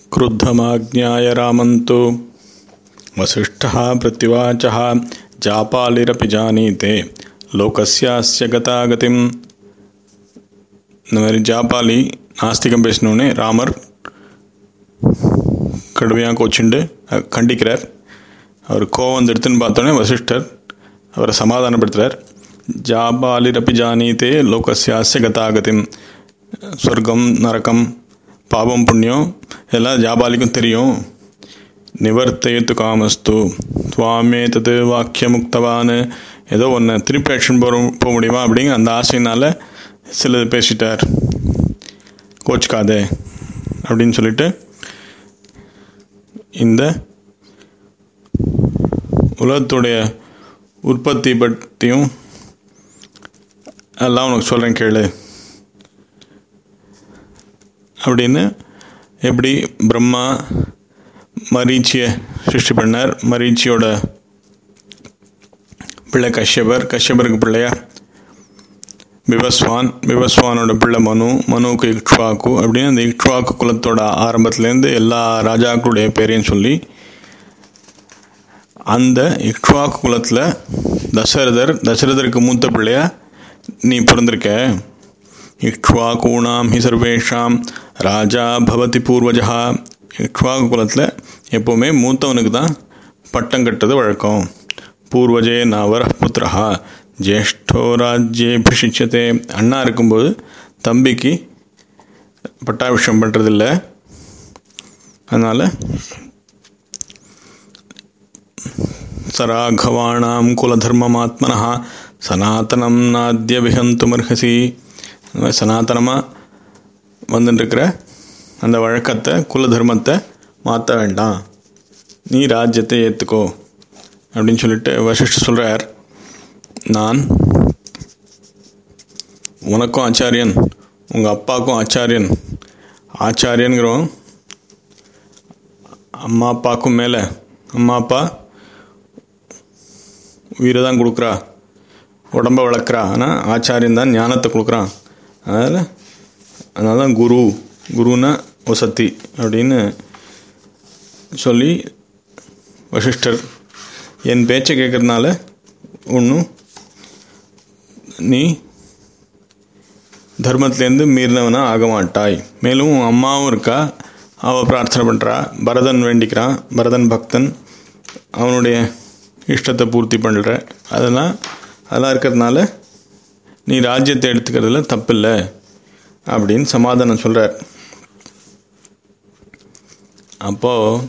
क्रुद्धमाज्ञाय रामन्तु वसिष्ठः प्रत्युवाचः जापालिरपि जानीते லோகஸ்யாஸ்ய கதாகதிம் இந்த மாதிரி ஜாபாலி நாஸ்திகம் பேசினோடனே ராமர் கடுமையாக கோச்சுண்டு அஹ், கண்டிக்கிறார் அவர் கோவம் வந்து எடுத்துன்னு பார்த்தோன்னே வசிஷ்டர் அவரை சமாதானப்படுத்துகிறார் ஜாபாலிரப்பி ஜானீதே லோகஸ்யாஸ்ய கதாகதிம் சொர்க்கம் நரக்கம் பாவம் புண்ணியம் எல்லாம் ஜாபாலிக்கும் தெரியும் நிவர்த்தயத்து காமஸ்து துவாமே தது வாக்கியமுக்தவான் ஏதோ ஒன்று திருப்பி ஆக்ஷன் போக போக முடியுமா அப்படிங்கிற அந்த ஆசையினால் சிலது பேசிட்டார் கோச்சிக்காதே அப்படின்னு சொல்லிட்டு இந்த உலகத்துடைய உற்பத்தி பற்றியும் எல்லாம் உனக்கு சொல்கிறேன் கேளு அப்படின்னு எப்படி பிரம்மா மரீச்சியை சிருஷ்டி பண்ணார் மரீச்சியோட பிள்ளை கஷ்யபர் கஷ்யபருக்கு பிள்ளையா விவஸ்வான் விவஸ்வானோட பிள்ளை மனு மனுவுக்கு இக்ஷ்வாக்கு அப்படின்னு அந்த இக்ஷ்வாக்கு குலத்தோட ஆரம்பத்துலேருந்து எல்லா ராஜாக்களுடைய பேரையும் சொல்லி அந்த இக்ஷ்வாக்கு குலத்தில் தசரதர் தசரதருக்கு மூத்த பிள்ளையா நீ பிறந்திருக்க இக்ஷ்வாகூணாம் ஹி சர்வேஷாம் ராஜா பவதி பூர்வஜா இக்ஷ்வாகு குலத்தில் எப்போவுமே மூத்தவனுக்கு தான் பட்டம் கட்டுறது வழக்கம் பூர்வஜே நவர புத்திரஹா ஜேஷ்டோ ராஜ்யேபிஷிச்சதே அண்ணா இருக்கும்போது தம்பிக்கு பட்டாபிஷம் பண்ணுறதில்ல அதனால் சராഘவாணாம் குலதர்மமாத்மனா சனாதனம் நாத்திய விஹந்துமர்ஹசி அந்த மாதிரி சனாதனமாக வந்துட்டுருக்கிற அந்த வழக்கத்தை குல தர்மத்தை மாற்ற வேண்டாம் நீ ராஜ்யத்தை ஏற்றுக்கோ அப்படின்னு சொல்லிட்டு வசிஷ்டர் சொல்கிறார் நான் உனக்கும் ஆச்சாரியன் உங்கள் அப்பாவுக்கும் ஆச்சாரியன் ஆச்சாரியன்கிறோம் அம்மா அப்பாவுக்கும் மேலே அம்மா அப்பா உயிரை தான் கொடுக்குறா உடம்ப வளர்க்குறா ஆனால் ஆச்சாரியன் தான் ஞானத்தை கொடுக்குறான் அதனால் அதனால தான் குரு குருன்னா வசத்தி அப்படின்னு சொல்லி வசிஷ்டர் என் பேச்சை கேட்கறதுனால ஒன்றும் நீ தர்மத்திலேருந்து மீறினவனா ஆக மாட்டாய் மேலும் உன் அம்மாவும் இருக்கா அவள் பிரார்த்தனை பண்ணுறா பரதன் வேண்டிக்கிறான் பரதன் பக்தன் அவனுடைய இஷ்டத்தை பூர்த்தி பண்ணுற அதெல்லாம் அதெல்லாம் இருக்கிறதுனால நீ ராஜ்யத்தை எடுத்துக்கிறதுல தப்பில்லை அப்படின்னு சமாதானம் சொல்கிறார் அப்போது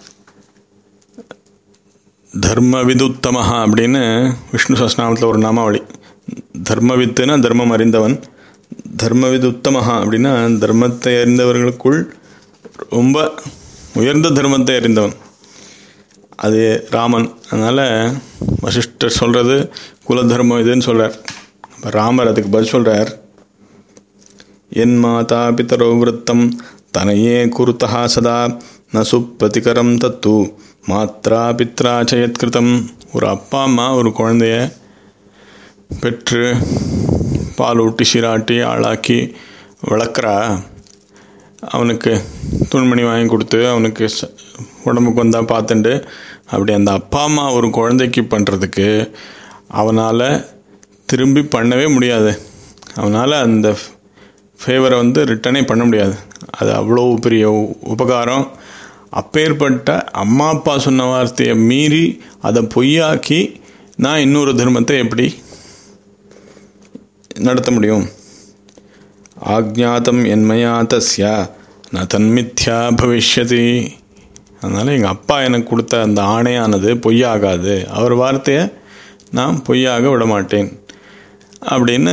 தர்மவிதுத்தமஹா அப்படின்னு விஷ்ணு சஸ்நாமத்தில் ஒரு நாமாவளி தர்மவித்துனா தர்மம் அறிந்தவன் தர்மவிது உத்தமஹா அப்படின்னா தர்மத்தை அறிந்தவர்களுக்குள் ரொம்ப உயர்ந்த தர்மத்தை அறிந்தவன் அது ராமன் அதனால் வசிஷ்டர் சொல்கிறது குலதர்மம் இதுன்னு சொல்கிறார் அப்போ ராமர் அதுக்கு பதில் சொல்கிறார் என் மாதா பிதரோ விரத்தம் தனையே குருத்தா சதா ந சுப்பிரதிகரம் தத்து மாத்ரா பித்ரா சயத்கிருதம் ஒரு அப்பா அம்மா ஒரு குழந்தைய பெற்று பால் ஊட்டி சீராட்டி ஆளாக்கி வளர்க்குறா அவனுக்கு துணிமணி வாங்கி கொடுத்து அவனுக்கு ச- உடம்புக்கு வந்தால் பார்த்துண்டு அப்படி அந்த அப்பா அம்மா ஒரு குழந்தைக்கு பண்ணுறதுக்கு அவனால் திரும்பி பண்ணவே முடியாது அவனால் அந்த ஃபேவரை வந்து ரிட்டனே பண்ண முடியாது அது அவ்வளோ பெரிய உ- உபகாரம் அப்பேற்பட்ட அம்மா அப்பா சொன்ன வார்த்தையை மீறி அதை பொய்யாக்கி நான் இன்னொரு தர்மத்தை எப்படி நடத்த முடியும் ஆக்ஞாத்தம் என்மையா தஸ்யா ந தன்மித்யா பவிஷ்யதி அதனால் எங்கள் அப்பா எனக்கு கொடுத்த அந்த ஆணையானது பொய்யாகாது அவர் வார்த்தையை நான் பொய்யாக விட மாட்டேன் அப்படின்னு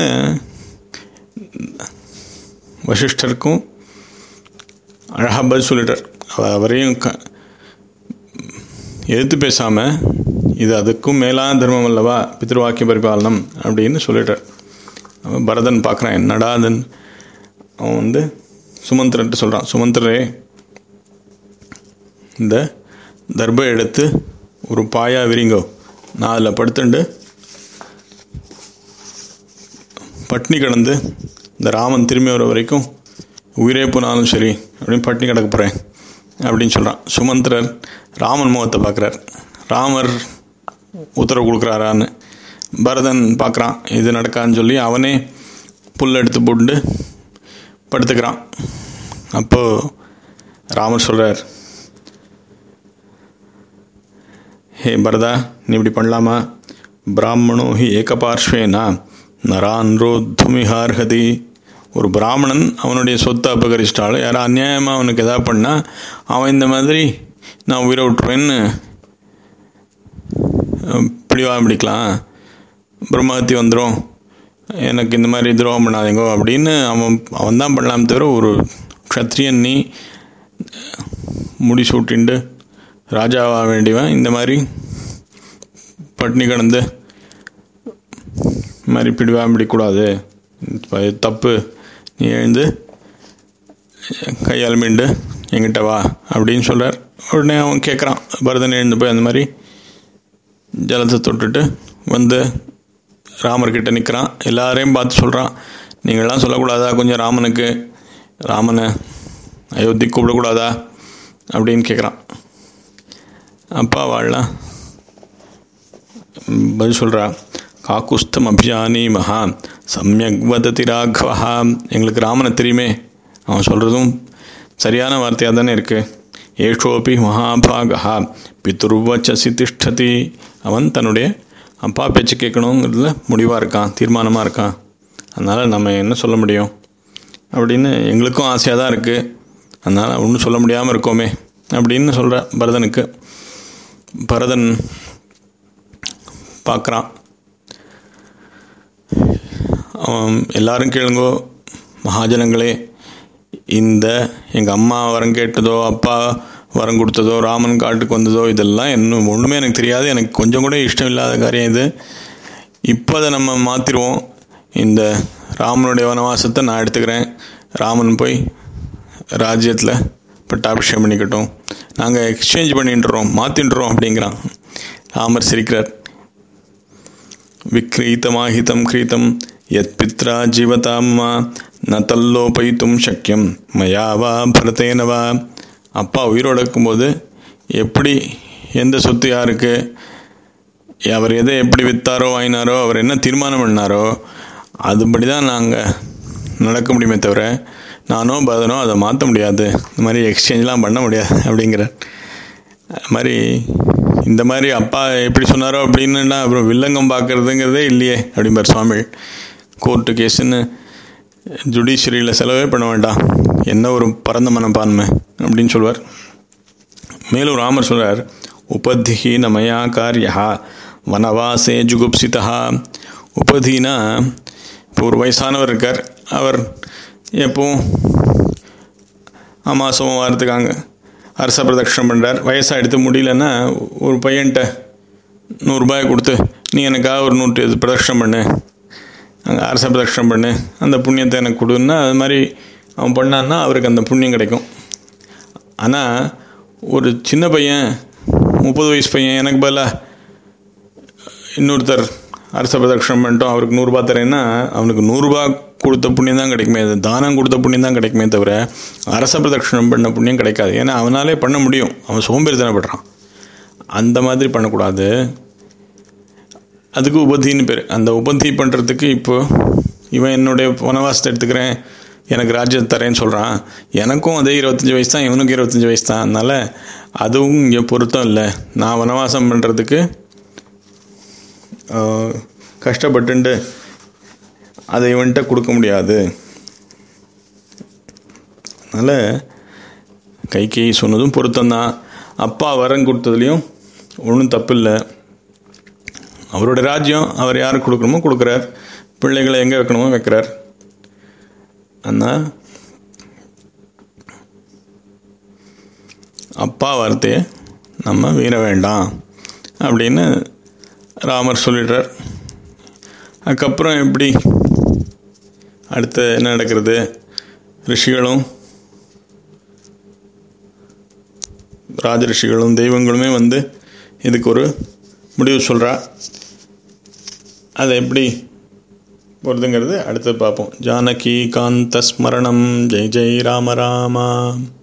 வசிஷ்டருக்கும் அழகாக பதில் சொல்லிட்டார் அவ- அவரையும் க எதிர்த்து பேசாமல் இது அதுக்கும் மேலான தர்மம் அல்லவா பித்ருவாக்கிய பரிபாலனம் அப்படின்னு சொல்லிட்டார் அவன் பரதன் பார்க்குறான் என்னடா அதுன்னு அவன் வந்து சுமந்திரன்ட்டு சொல்கிறான் சுமந்திரரே இந்த தர்பை எடுத்து ஒரு பாயா விரிங்கோ நான் அதில் படுத்துண்டு பட்னி கிடந்து இந்த ராமன் திரும்பி வர வரைக்கும் உயிரே போனாலும் சரி அப்படின்னு பட்னி கிடக்க போகிறேன் அப்படின்னு சொல்கிறான் சுமந்திரர் ராமன் முகத்தை பார்க்குறார் ராமர் உத்தரவு கொடுக்குறாரான்னு பரதன் பார்க்குறான் இது நடக்கான்னு சொல்லி அவனே புல் எடுத்து போட்டு படுத்துக்கிறான் அப்போது ராமர் சொல்கிறார் ஹே பரதா நீ இப்படி பண்ணலாமா பிராமணோ ஹி ஏகபார்ஷ்வேனா நரான் ரோத்துமிஹார்ஹதி ஒரு பிராமணன் அவனுடைய சொத்தை அபகரிச்சிட்டாலும் யாரோ அநியாயமாக அவனுக்கு எதாவது பண்ணால் அவன் இந்த மாதிரி நான் உயிரை விட்டுருவேன்னு பிடிவா பிடிக்கலாம் பிரம்மஹத்தி வந்துடும் எனக்கு இந்த மாதிரி துரோகம் பண்ணாதீங்கோ அப்படின்னு அவன் அவன் தான் பண்ணலாம் தவிர ஒரு க்ஷத்ரியன் நீ முடி சூட்டிண்டு ராஜாவாக வேண்டியவன் இந்த மாதிரி பட்னி கிடந்து இந்த மாதிரி பிடிவா பிடிக்கூடாது தப்பு நீ எழுந்து கையால் மீண்டு எங்கிட்ட வா அப்படின்னு சொல்கிறார் உடனே அவன் கேட்குறான் பரதன் எழுந்து போய் அந்த மாதிரி ஜலத்தை தொட்டுட்டு வந்து ராமர்கிட்ட நிற்கிறான் எல்லாரையும் பார்த்து சொல்கிறான் நீங்கள்லாம் சொல்லக்கூடாதா கொஞ்சம் ராமனுக்கு ராமனை அயோத்தி கூப்பிடக்கூடாதா அப்படின்னு கேட்குறான் அப்பா வாழலாம் பதில் சொல்கிறா காக்குஸ்தம் அபியானி மகா சமயக் வததி ராഘவா எங்களுக்கு ராமனை தெரியுமே அவன் சொல்கிறதும் சரியான வார்த்தையாக தானே இருக்குது ஏஷோபி மகாபாகா பிதுர்வச்சசி திஷ்டதி அவன் தன்னுடைய அப்பா பேச்சு கேட்கணுங்கிறதுல முடிவாக இருக்கான் தீர்மானமாக இருக்கான் அதனால் நம்ம என்ன சொல்ல முடியும் அப்படின்னு எங்களுக்கும் ஆசையாக தான் இருக்குது அதனால் ஒன்றும் சொல்ல முடியாமல் இருக்கோமே அப்படின்னு சொல்கிற பரதனுக்கு பரதன் பார்க்குறான் அவன் எல்லாரும் கேளுங்கோ மகாஜனங்களே இந்த எங்கள் அம்மா வரம் கேட்டதோ அப்பா வரம் கொடுத்ததோ ராமன் காட்டுக்கு வந்ததோ இதெல்லாம் இன்னும் ஒன்றுமே எனக்கு தெரியாது எனக்கு கொஞ்சம் கூட இஷ்டம் இல்லாத காரியம் இது இப்போ அதை நம்ம மாற்றிடுவோம் இந்த ராமனுடைய வனவாசத்தை நான் எடுத்துக்கிறேன் ராமன் போய் ராஜ்யத்தில் பட்டாபிஷேகம் பண்ணிக்கட்டும் நாங்கள் எக்ஸ்சேஞ்ச் பண்ணிட்டுறோம் மாற்றிட்டுறோம் அப்படிங்கிறான் ராமர் சிரிக்கிறார் விக்ரீதமாஹிதம் கிரீதம் யத் பித்ரா ஜீவதாம்மா ந தல்லோபயித்தும் சக்கியம் மயாவா பரதேனவா அப்பா உயிரோடு இருக்கும்போது எப்படி எந்த சொத்து யாருக்கு அவர் எதை எப்படி விற்றாரோ வாங்கினாரோ அவர் என்ன தீர்மானம் பண்ணாரோ அதுபடி தான் நாங்கள் நடக்க முடியுமே தவிர நானோ பதனோ அதை மாற்ற முடியாது இந்த மாதிரி எக்ஸ்சேஞ்செலாம் பண்ண முடியாது அப்படிங்கிற மாதிரி இந்த மாதிரி அப்பா எப்படி சொன்னாரோ அப்படின்னுனா அப்புறம் வில்லங்கம் பார்க்குறதுங்கிறதே இல்லையே அப்படிம்பார் சுவாமி கோர்ட்டு கேஸுன்னு ஜுடிஷியரியில் செலவே பண்ண வேண்டாம் என்ன ஒரு பரந்த மனப்பான்மை அப்படின்னு சொல்வார் மேலும் ராமர் சொல்கிறார் உபதிஹீன மயா காரியா வனவாசே ஜுகுப்சிதா உபதினா இப்போ ஒரு வயசானவர் இருக்கார் அவர் எப்பவும் அமாசம் வாரத்துக்காங்க அரச பிரதட்சணம் பண்ணுறார் வயசாக எடுத்து முடியலன்னா ஒரு பையன்கிட்ட நூறுரூபாய் கொடுத்து நீ எனக்காக ஒரு நூற்றி இது பிரதட்சணம் பண்ணு அங்கே அரச பிரதட்சணம் பண்ணு அந்த புண்ணியத்தை எனக்கு கொடுன்னா அது மாதிரி அவன் பண்ணான்னா அவருக்கு அந்த புண்ணியம் கிடைக்கும் ஆனால் ஒரு சின்ன பையன் முப்பது வயசு பையன் எனக்கு பதிலாக இன்னொருத்தர் அரச பிரதட்சணம் பண்ணிட்டோம் அவருக்கு நூறுரூபா தரேன்னா அவனுக்கு நூறுரூபா கொடுத்த புண்ணியம் தான் கிடைக்குமே தானம் கொடுத்த புண்ணியம் தான் கிடைக்குமே தவிர அரச பிரதட்சணம் பண்ண புண்ணியம் கிடைக்காது ஏன்னா அவனாலே பண்ண முடியும் அவன் சோம்பேறித்தனப்படுறான் அந்த மாதிரி பண்ணக்கூடாது அதுக்கு உபத்தின்னு பேர் அந்த உபத்தி பண்ணுறதுக்கு இப்போ இவன் என்னுடைய வனவாசத்தை எடுத்துக்கிறேன் எனக்கு ராஜ்யத்தை தரேன்னு சொல்கிறான் எனக்கும் அதே இருபத்தஞ்சி வயசு தான் இவனுக்கு இருபத்தஞ்சி வயசு தான் அதனால் அதுவும் இங்கே பொருத்தம் இல்லை நான் வனவாசம் பண்ணுறதுக்கு கஷ்டப்பட்டுண்டு அதை இவன்கிட்ட கொடுக்க முடியாது அதனால் கைகை சொன்னதும் பொருத்தம்தான் அப்பா வரம் கொடுத்ததுலேயும் ஒன்றும் தப்பு இல்லை அவரோட ராஜ்யம் அவர் யாருக்கு கொடுக்கணுமோ கொடுக்குறார் பிள்ளைகளை எங்கே வைக்கணுமோ வைக்கிறார் ஆனால் அப்பா வார்த்தையை நம்ம வீண வேண்டாம் அப்படின்னு ராமர் சொல்லிடுறார் அதுக்கப்புறம் எப்படி அடுத்து என்ன நடக்கிறது ரிஷிகளும் ராஜ ரிஷிகளும் தெய்வங்களுமே வந்து இதுக்கு ஒரு முடிவு சொல்கிறா அதை எப்படி போகிறதுங்கிறது அடுத்து பார்ப்போம் ஜானகி காந்த ஸ்மரணம் ஜெய் ஜெய் ராம ராமா